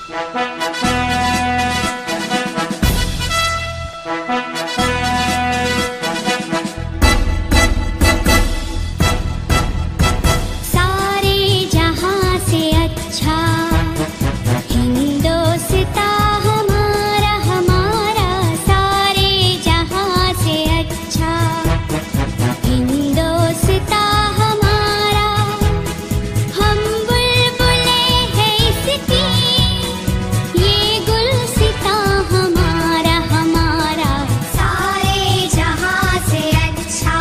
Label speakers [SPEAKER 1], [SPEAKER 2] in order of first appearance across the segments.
[SPEAKER 1] सारे जहां से अच्छा हिंदोस्ता हमारा हमारा सारे जहां से अच्छा हिंदोस्ता हमारा हम बुलबुले हैं इसकी ये गुलसिता हमारा हमारा सारे जहां से अच्छा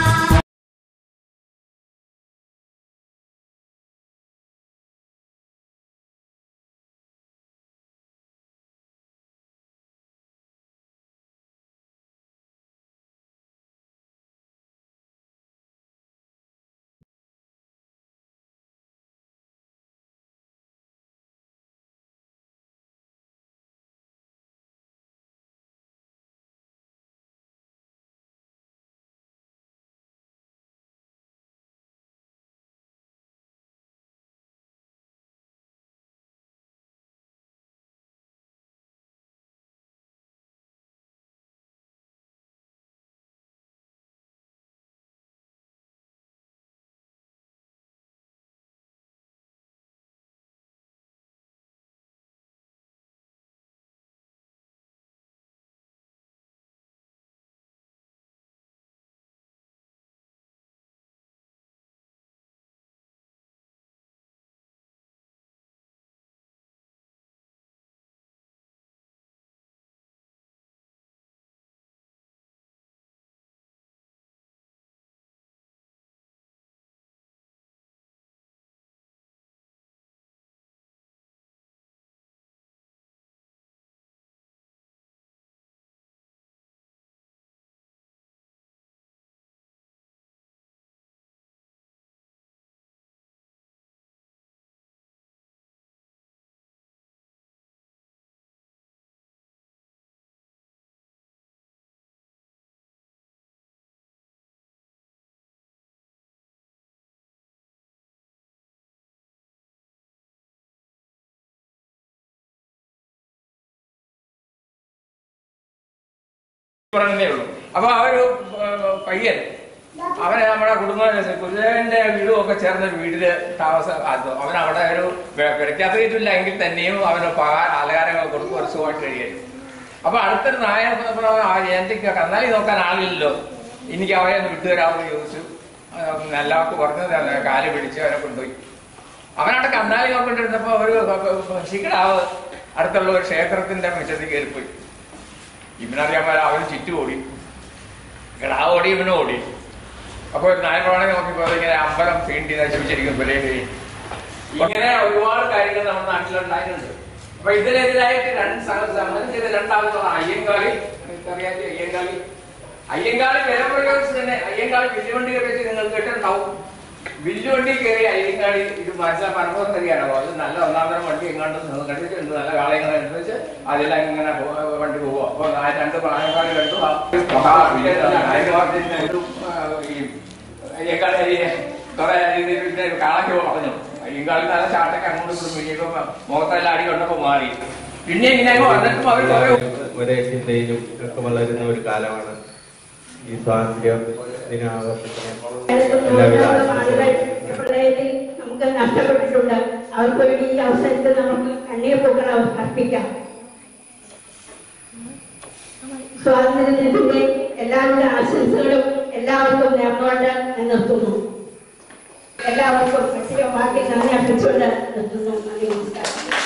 [SPEAKER 2] പറഞ്ഞേ ഉള്ളൂ അപ്പൊ ആ ഒരു ഏഹ്, പയ്യൻ അവന് നമ്മുടെ കുടുംബ കുരുദേവന്റെ വീടും ഒക്കെ ചേർന്ന ഒരു വീട്ടില് താമസ അത് അവൻ അവിടെ ഒരു കിടക്കാത്ത വീട്ടില്ല എങ്കിൽ തന്നെയും അവന് പകാ ആലകാരങ്ങൾ കൊടുക്കും ഒരു സുഖമായിട്ട് കഴിയായിരുന്നു അപ്പൊ അടുത്തൊരു നായ വന്നപ്പോൾ അവൻ ആ എനിക്ക് കന്നാലി നോക്കാൻ ആളില്ലല്ലോ എനിക്ക് അവനെ ഒന്ന് വിട്ടുതരാമെന്ന് ചോദിച്ചു അവൻ എല്ലാവർക്കും പറഞ്ഞു തന്നെ കാല് പിടിച്ച് അവനെ കൊണ്ടുപോയി അവനവിടെ കന്നാലി നോക്കിണ്ടിരുന്നപ്പോ ഒരു ശിഖടാവ് അടുത്തുള്ള ഒരു ക്ഷേത്രത്തിന്റെ മിച്ചത്തിൽ കയറിപ്പോയി ഇവനറിയാൻ പോലെ അവന് ചുറ്റും ഓടി കിടാവ് ഓടി ഇവനും ഓടി അപ്പൊ ഒരു നായപ്രമാണെ നോക്കിയപ്പോ ഇങ്ങനെ അമ്പലം തീണ്ടി നശിപ്പിച്ചിരിക്കും പോലെ ഇങ്ങനെ ഒരുപാട് കാര്യങ്ങൾ നമ്മുടെ നാട്ടിലുണ്ടായിട്ടുണ്ട് അപ്പൊ ഇതിനെതിരായിട്ട് രണ്ട് സ- സമരം ചെയ്ത രണ്ടാമതാണ് അയ്യങ്കാളി നിങ്ങൾക്കറിയാത്ത അയ്യങ്കാളി അയ്യങ്കാളി വില പ്രയോഗിച്ച് തന്നെ അയ്യങ്കാളി വില്ലുവണ്ടി വെച്ച് നിങ്ങൾ കേട്ടിട്ടുണ്ടാവും വില്ലുവണ്ടി കയറി അയ്യങ്കാളി ഇത് മനസ്സിലാ പരമ്പരം തരികയാണോ അത് നല്ല ഒന്നാം തരം വണ്ടി എങ്ങാണ്ട് നിങ്ങൾ കണ്ടിട്ടുണ്ട് നല്ല കാളയങ്ങൾ അനുസരിച്ച് അതിലെല്ലാം ഇങ്ങനെ പോ- വണ്ടി പോകും അപ്പൊ ആ രണ്ട് പ്രായക്കാർ കണ്ടു ആ മഹാ നായകമാർജിന്റെ ഒരു ആ, ഈ അയ്യങ്കാളി കുറെ ഇതിന്റെ കാളയ്ക്ക് പറഞ്ഞു അയ്യങ്കാളി നല്ല ചാട്ടൊക്കെ അങ്ങോട്ട് ഇങ്ങോട്ട് പിടിയപ്പോ മുഖത്തെല്ലാം അടി കൊണ്ടപ്പോ മാറി പിന്നെ ഇങ്ങനെ വന്നിട്ടും അവർ കുറെ
[SPEAKER 3] ഒരേ ചിന്തയിലും ഒക്കെ വളരുന്ന ഒരു കാലമാണ് ഈ സ്വാതന്ത്ര്യ ദിനാഘോഷത്തിന് എല്ലാവിധ ആശംസകളും
[SPEAKER 4] പിള്ളേരിൽ നമുക്ക് നഷ്ടപ്പെട്ടിട്ടുണ്ട് അവർക്ക് വേണ്ടി ഈ അവസരത്തിൽ നമുക്ക് കണ്ണീർ പൂക്കൾ അർപ്പിക്കാം സ്വാതന്ത്ര്യദിനത്തിന്റെ എല്ലാവരുടെ ആശംസകളും എല്ലാവർക്കും നേർന്നുകൊണ്ട് ഞാൻ നിർത്തുന്നു എല്ലാവർക്കും പ്രത്യേക വാക്കി നന്ദി അർപ്പിച്ചുകൊണ്ട് നിർത്തുന്നു നന്ദി നമസ്കാരം